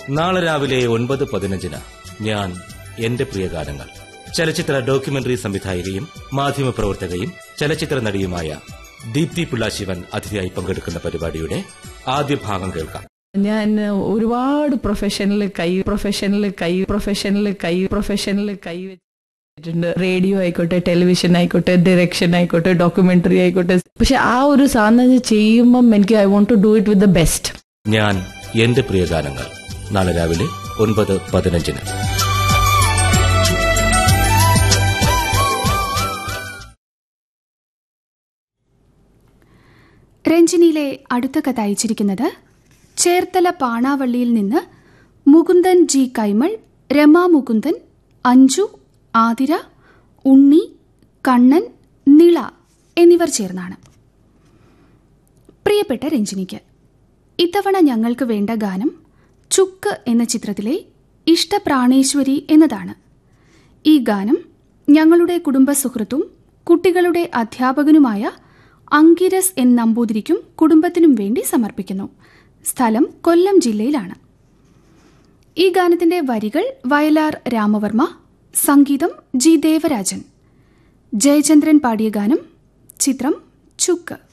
നാളെ രാവിലെ ഒൻപത് പതിനഞ്ചിന് ഞാൻ എന്റെ പ്രിയ ഗാനങ്ങൾ ചലച്ചിത്ര ഡോക്യുമെന്ററി സംവിധായികയും മാധ്യമപ്രവർത്തകയും ചലച്ചിത്ര നടിയുമായ ദീപ്തി പിള്ളാശിവൻ അതിഥിയായി പങ്കെടുക്കുന്ന പരിപാടിയുടെ ആദ്യ ഭാഗം കേൾക്കാം ഞാൻ ഒരുപാട് പ്രൊഫഷനിൽ കൈ പ്രൊഫഷനിൽ കൈ പ്രൊഫഷനിൽ കൈ പ്രൊഫഷനിൽ കൈ വെച്ചിട്ടുണ്ട് റേഡിയോ ആയിക്കോട്ടെ ടെലിവിഷൻ ആയിക്കോട്ടെ ഡയറക്ഷൻ ആയിക്കോട്ടെ ഡോക്യുമെന്ററി ആയിക്കോട്ടെ പക്ഷെ ആ ഒരു സാധനം ചെയ്യുമ്പം എനിക്ക് I want to do it with the best ഞാൻ എന്റെ പ്രിയ ഗാനങ്ങൾ നാളെ രാവിലെ ഒൻപത് പതിനഞ്ചിന് രഞ്ജിനിയിലെ അടുത്ത കഥ അയച്ചിരിക്കുന്നത് ചേർത്തല പാണാവള്ളിയിൽ നിന്ന് മുകുന്ദൻ ജി കൈമൾ രമാ മുകുന്ദൻ അഞ്ജു ആതിര ഉണ്ണി കണ്ണൻ നിള എന്നിവർ ചേർന്നാണ് പ്രിയപ്പെട്ട രഞ്ജിനിക്ക് ഇത്തവണ ഞങ്ങൾക്ക് വേണ്ട ഗാനം ചുക്ക് എന്ന ചിത്രത്തിലെ ഇഷ്ടപ്രാണേശ്വരി എന്നതാണ് ഈ ഗാനം ഞങ്ങളുടെ കുടുംബ സുഹൃത്തും കുട്ടികളുടെ അധ്യാപകനുമായ അങ്കിരസ് എൻ നമ്പൂതിരിക്കും കുടുംബത്തിനും വേണ്ടി സമർപ്പിക്കുന്നു സ്ഥലം കൊല്ലം ജില്ലയിലാണ് ഈ ഗാനത്തിന്റെ വരികൾ വയലാർ രാമവർമ്മ സംഗീതം ജി ദേവരാജൻ ജയചന്ദ്രൻ പാടിയ ഗാനം ചിത്രം ചുക്ക്